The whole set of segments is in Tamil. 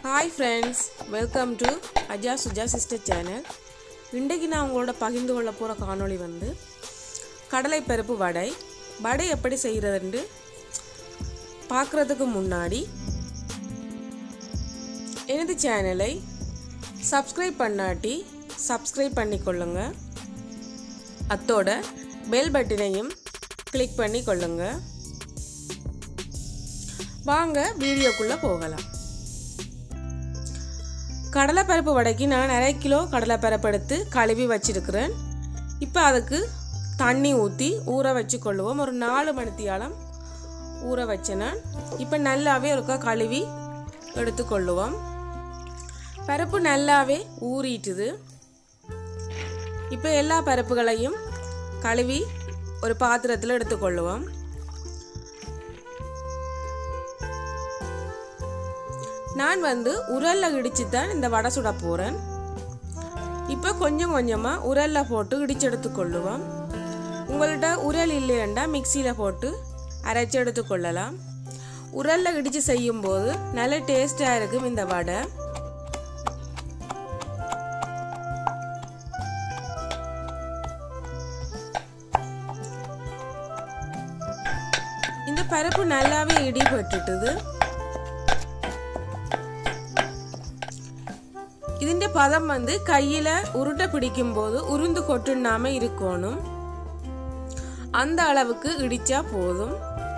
hi friends welcome to Aja Suja sister channel இன்றைக்கு நான் உங்களோட பகிர்ந்து கொள்ள போகிற காணொளி வந்து கடலைப்பருப்பு வடை வடை எப்படி செய்கிறதுன்னு பார்க்குறதுக்கு முன்னாடி எனது சேனலை சப்ஸ்கிரைப் பண்ணாட்டி சப்ஸ்கிரைப் பண்ணிக்கொள்ளுங்க அத்தோட பெல் பட்டனையும் கிளிக் பண்ணி கொள்ளுங்க வாங்க வீடியோக்குள்ளே போகலாம் கடலைப்பருப்பு வடைக்கு நான் அரை கிலோ கடலைப்பருப்பு எடுத்து கழுவி வச்சிருக்கிறேன் இப்போ அதுக்கு தண்ணி ஊற்றி ஊற வச்சு கொள்ளுவோம் ஒரு நாலு மணித்தியாலம் ஊற வச்சேன் நான் இப்போ நல்லாவே ஒருக்கா கழுவி எடுத்துக்கொள்ளுவோம் பருப்பு நல்லாவே ஊறிட்டுது இப்போ எல்லா பருப்புகளையும் கழுவி ஒரு பாத்திரத்தில் எடுத்துக்கொள்ளுவோம் நான் வந்து உரலில் இடித்து தான் இந்த வடை சுட போகிறேன் இப்போ கொஞ்சம் கொஞ்சமாக உரலில் போட்டு இடிச்சு எடுத்துக்கொள்ளுவோம் உங்கள்கிட்ட உரல் இல்லையண்டா மிக்சியில் போட்டு அரைச்சி எடுத்துக்கொள்ளலாம் உரலில் இடித்து செய்யும்போது நல்ல டேஸ்டாக இருக்கும் இந்த வடை இந்த பருப்பு நல்லாவே இடிபட்டுட்டுது ഇതിന്റെ പദം வந்து கையில உருட்டை பிடிக்கும் போது உருந்து கொட்டுனாம இருக்கணும் அந்த அளவுக்கு இடிச்சா போதும்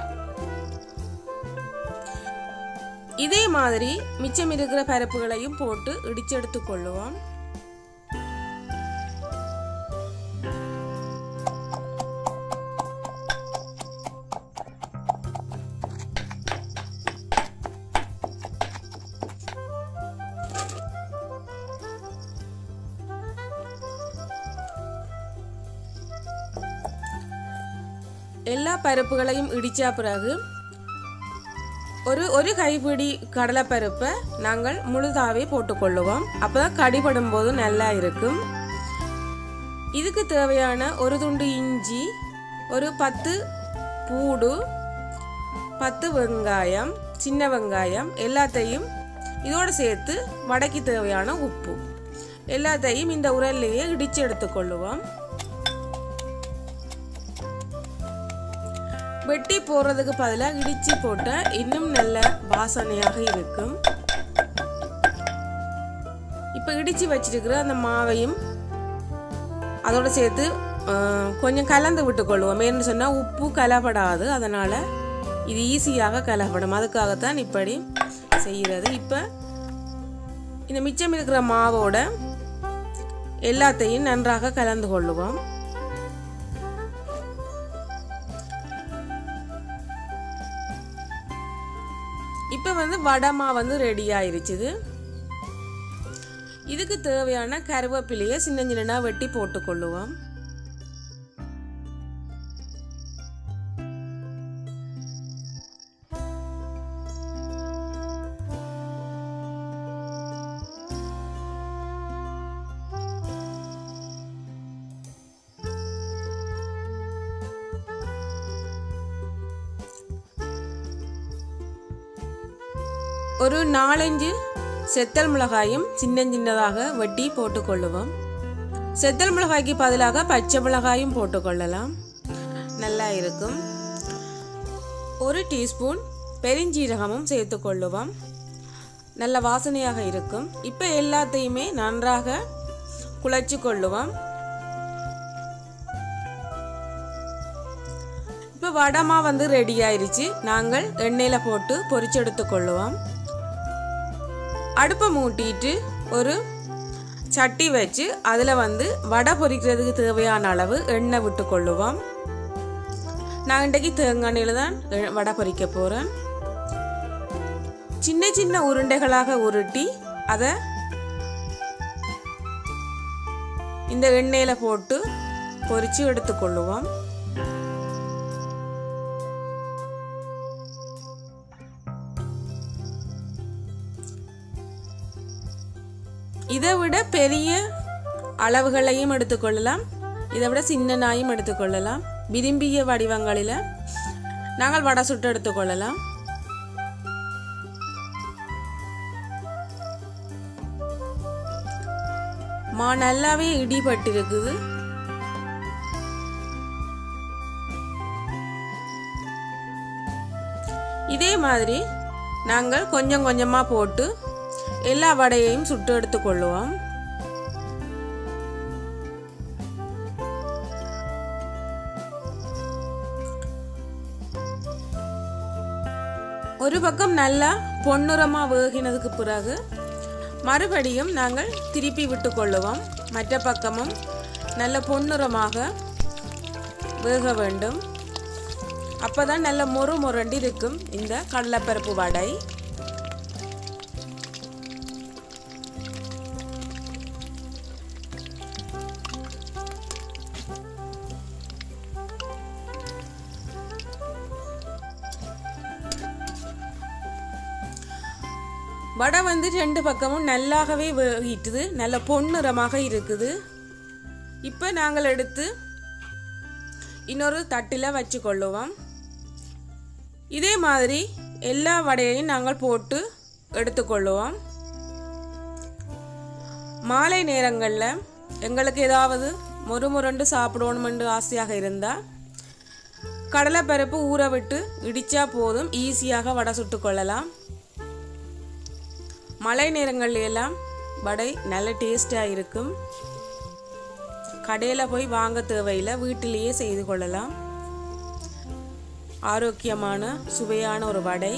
இதே மாதிரி மிச்சம் இருக்கிற பருப்புகளையும் போட்டு இடிச்செடுத்து கொள்ளுவோம் எல்லா பருப்புகளையும் இடித்த பிறகு ஒரு ஒரு கைப்பிடி கடலைப்பருப்பை நாங்கள் முழுதாவே போட்டுக்கொள்ளுவோம் அப்போ தான் கடிபடும் போது நல்லா இருக்கும் இதுக்கு தேவையான ஒரு துண்டு இஞ்சி ஒரு பத்து பூடு பத்து வெங்காயம் சின்ன வெங்காயம் எல்லாத்தையும் இதோடு சேர்த்து வடைக்கு தேவையான உப்பு எல்லாத்தையும் இந்த உரல்லையே இடித்து எடுத்துக்கொள்ளுவோம் வெட்டி போடுறதுக்கு பதிலாக இடிச்சு போட்டால் இன்னும் நல்ல வாசனையாக இருக்கும் இப்போ இடிச்சு வச்சிருக்கிற அந்த மாவையும் அதோட சேர்த்து கொஞ்சம் கலந்து விட்டுக்கொள்வோம் ஏன்னு சொன்னால் உப்பு கலப்படாது அதனால் இது ஈஸியாக கலப்படும் அதுக்காகத்தான் இப்படி செய்கிறது இப்போ இந்த மிச்சம் இருக்கிற மாவோட எல்லாத்தையும் நன்றாக கலந்து கொள்ளுவோம் இப்போ வந்து வடமா வந்து ரெடி ஆயிருச்சுது இதுக்கு தேவையான கருவேப்பிலையை சின்ன சின்னனா வெட்டி போட்டுக்கொள்ளுவோம் ஒரு நாலஞ்சு செத்தல் மிளகாயும் சின்ன சின்னதாக வெட்டி போட்டுக்கொள்ளுவோம் செத்தல் மிளகாய்க்கு பதிலாக பச்சை மிளகாயும் போட்டுக்கொள்ளலாம் நல்லா இருக்கும் ஒரு டீஸ்பூன் பெருஞ்சீரகமும் சேர்த்துக்கொள்ளுவோம் நல்ல வாசனையாக இருக்கும் இப்போ எல்லாத்தையுமே நன்றாக குழைச்சி கொள்ளுவோம் இப்போ வடமா வந்து ரெடி ஆயிருச்சு நாங்கள் எண்ணெயில் போட்டு பொரிச்செடுத்து கொள்ளுவோம் அடுப்பை மூட்டிட்டு ஒரு சட்டி வச்சு அதில் வந்து வடை பொரிக்கிறதுக்கு தேவையான அளவு எண்ணெய் விட்டு கொள்ளுவோம் நான் இன்றைக்கு தேங்காயில் தான் வடை பொரிக்க போகிறேன் சின்ன சின்ன உருண்டைகளாக உருட்டி அதை இந்த எண்ணெயில் போட்டு பொரித்து எடுத்துக்கொள்ளுவோம் இதை விட பெரிய அளவுகளையும் எடுத்துக்கொள்ளலாம் இதை விட சின்ன நாயும் எடுத்துக்கொள்ளலாம் விரும்பிய வடிவங்களில் நாங்கள் வடை சுட்டு எடுத்துக்கொள்ளலாம் மா நல்லாவே இடிபட்டு இருக்குது இதே மாதிரி நாங்கள் கொஞ்சம் கொஞ்சமாக போட்டு எல்லா வடையையும் சுட்டு எடுத்துக்கொள்ளுவோம் ஒரு பக்கம் நல்லா பொன்னுரமாக வேகினதுக்கு பிறகு மறுபடியும் நாங்கள் திருப்பி விட்டு கொள்ளுவோம் மற்ற பக்கமும் நல்ல பொன்னுரமாக வேக வேண்டும் அப்பதான் நல்ல மொறு முரண்டு இருக்கும் இந்த கடலைப்பருப்பு வடை வடை வந்து ரெண்டு பக்கமும் நல்லாகவே வேகிட்டுது நல்ல பொன்னிறமாக இருக்குது இப்போ நாங்கள் எடுத்து இன்னொரு தட்டில் வச்சு கொள்ளுவோம் இதே மாதிரி எல்லா வடையையும் நாங்கள் போட்டு எடுத்துக்கொள்ளுவோம் மாலை நேரங்களில் எங்களுக்கு ஏதாவது முறுமுரண்டு சாப்பிடணுமென்று ஆசையாக இருந்தால் கடலைப்பருப்பு ஊற விட்டு இடித்தா போதும் ஈஸியாக வடை சுட்டு கொள்ளலாம் மழை நேரங்கள்ல எல்லாம் வடை நல்ல டேஸ்டாக இருக்கும் கடையில் போய் வாங்க தேவையில்லை வீட்டிலேயே செய்து கொள்ளலாம் ஆரோக்கியமான சுவையான ஒரு வடை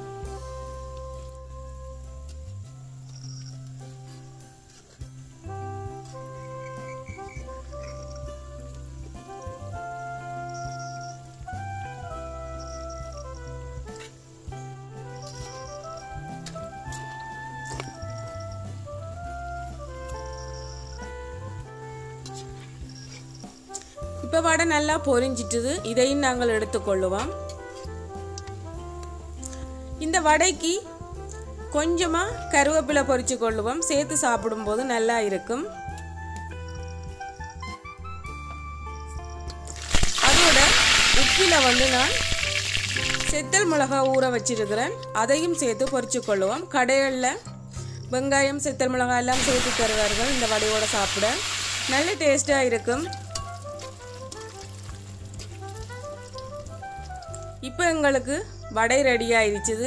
இப்போ வடை நல்லா பொரிஞ்சிட்டுது இதையும் நாங்கள் எடுத்துக்கொள்ளுவோம் இந்த வடைக்கு கொஞ்சமாக கருவேப்பிலை பொரிச்சு கொள்ளுவோம் சேர்த்து சாப்பிடும்போது நல்லா இருக்கும் அதோட உப்பில் வந்து நான் செத்தல் மிளகா ஊற வச்சிருக்கிறேன் அதையும் சேர்த்து பொரிச்சு கொள்ளுவோம் கடைகளில் வெங்காயம் செத்தல் மிளகாய் எல்லாம் சேர்த்து தருவார்கள் இந்த வடையோட சாப்பிட நல்ல டேஸ்டாக இருக்கும் இப்போ எங்களுக்கு வடை ரெடி ஆயிடுச்சுது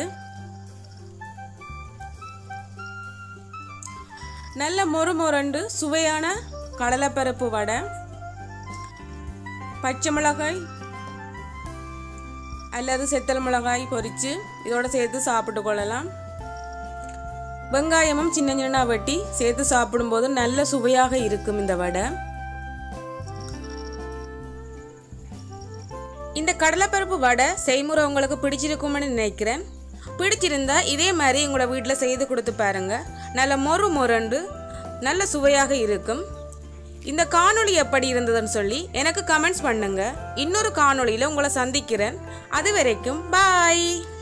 நல்ல மொறு மொரண்டு சுவையான கடலைப்பருப்பு வடை பச்சை மிளகாய் அல்லது செத்தல் மிளகாய் பொரித்து இதோட சேர்த்து சாப்பிட்டு கொள்ளலாம் வெங்காயமும் சின்ன சின்ன வெட்டி சேர்த்து சாப்பிடும்போது நல்ல சுவையாக இருக்கும் இந்த வடை இந்த கடலைப்பருப்பு வடை செய்முறை உங்களுக்கு பிடிச்சிருக்கும்னு நினைக்கிறேன் பிடிச்சிருந்தா இதே மாதிரி உங்களோட வீட்டில் செய்து கொடுத்து பாருங்க நல்ல மொறு மொரண்டு நல்ல சுவையாக இருக்கும் இந்த காணொளி எப்படி இருந்ததுன்னு சொல்லி எனக்கு கமெண்ட்ஸ் பண்ணுங்க இன்னொரு காணொளியில் உங்களை சந்திக்கிறேன் அது வரைக்கும் பாய்